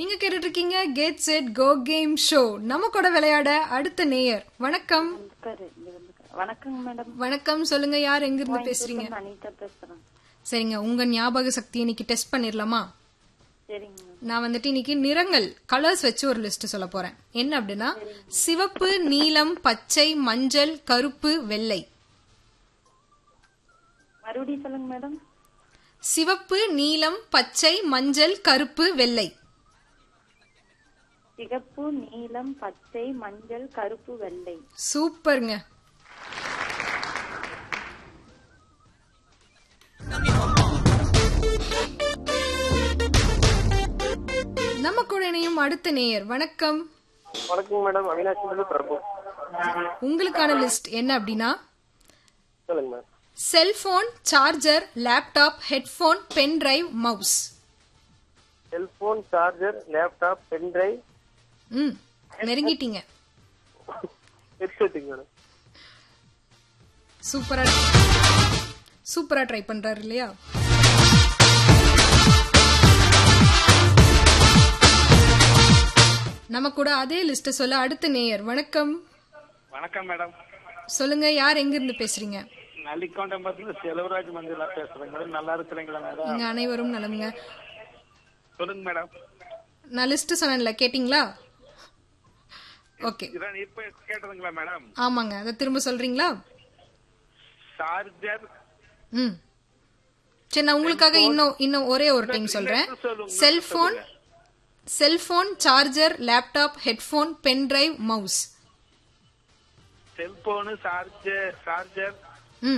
நீங்க கேட்டுட்டு இருக்கீங்க get set go game show நம்ம கூட விளையாட அடுத்த நேயர் வணக்கம் இருக்காரு இங்க வந்து வணக்கங்க மேடம் வணக்கம் சொல்லுங்க யார் எங்க இருந்து பேசுறீங்க அனிதா பேசுறேன் சரிங்க உங்க ஞாபக சக்தி இன்னைக்கு டெஸ்ட் பண்ணிடலாமா சரிங்க மேம் நான் வந்துட்டு இன்னைக்கு நிறங்கள் கலர்ஸ் வச்சு ஒரு லிஸ்ட் சொல்ல போறேன் என்ன அப்படின்னா சிவப்பு நீலம் பச்சை மஞ்சள் கருப்பு வெள்ளை மறுபடியும் சொல்லுங்க மேடம் சிவப்பு நீலம் பச்சை மஞ்சள் கருப்பு வெள்ளை சிகப்பு நீலம் பச்சை மஞ்சள் கருப்பு வெள்ளை சூப்பருங்க நம்ம கூட இணையும் அடுத்த நேயர் வணக்கம் வணக்கம் மேடம் அவினாஷ் பிரபு உங்களுக்கான லிஸ்ட் என்ன அப்படின்னா சொல்லுங்க ma'am cellphone charger laptop headphone pen drive mouse cellphone charger laptop pen drive ம் நெருங்கிட்டீங்க ஹெட்செட்டுங்க மேடம் சூப்பரா சூப்பரா ட்ரை பண்றாரு இல்லையா நம்ம கூட அதே லிஸ்ட் சொல்ல அடுத்த நேயர் வணக்கம் வணக்கம் மேடம் சொல்லுங்க யார் எங்க இருந்து பேசுறீங்க நல்லிக்கோண்டம்பத்துல செலவராஜ் மஞ்சளா பேசுறேன் மேடம் நல்லா இருக்கிறீங்களா மேடம் இங்க அனைவரும் நலமுங்க சொல்லுங்க மேடம் நான் லிஸ்ட் சொன்னேன்ல கேட்டிங்களா ஓகே இதான் இப்ப கேட்டதுங்களா மேடம் ஆமாங்க அதை திரும்ப சொல்றீங்களா சார்ஜர் ம் சரி நான் உங்களுக்காக இன்னும் இன்னும் ஒரே ஒரு டைம் சொல்றேன் cellphone cellphone charger laptop headphone pen drive mouse cellphone charger charger ம்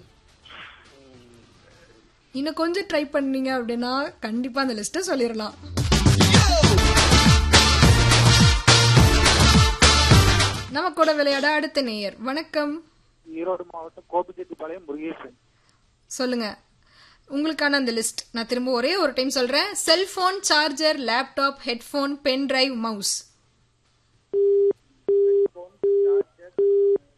இன்னும் கொஞ்சம் ட்ரை பண்ணீங்க அப்படின்னா கண்டிப்பா அந்த லிஸ்ட்டை சொல்லிடலாம் நம்ம கூட விளையாட அடுத்த நேயர் வணக்கம் ஈரோடு மாவட்டம் கோபிச்செட்டிப்பாளையம் முருகேசன் சொல்லுங்க உங்களுக்கான அந்த லிஸ்ட் நான் திரும்ப ஒரே ஒரு டைம் சொல்றேன் cellphone charger laptop headphone pen drive mouse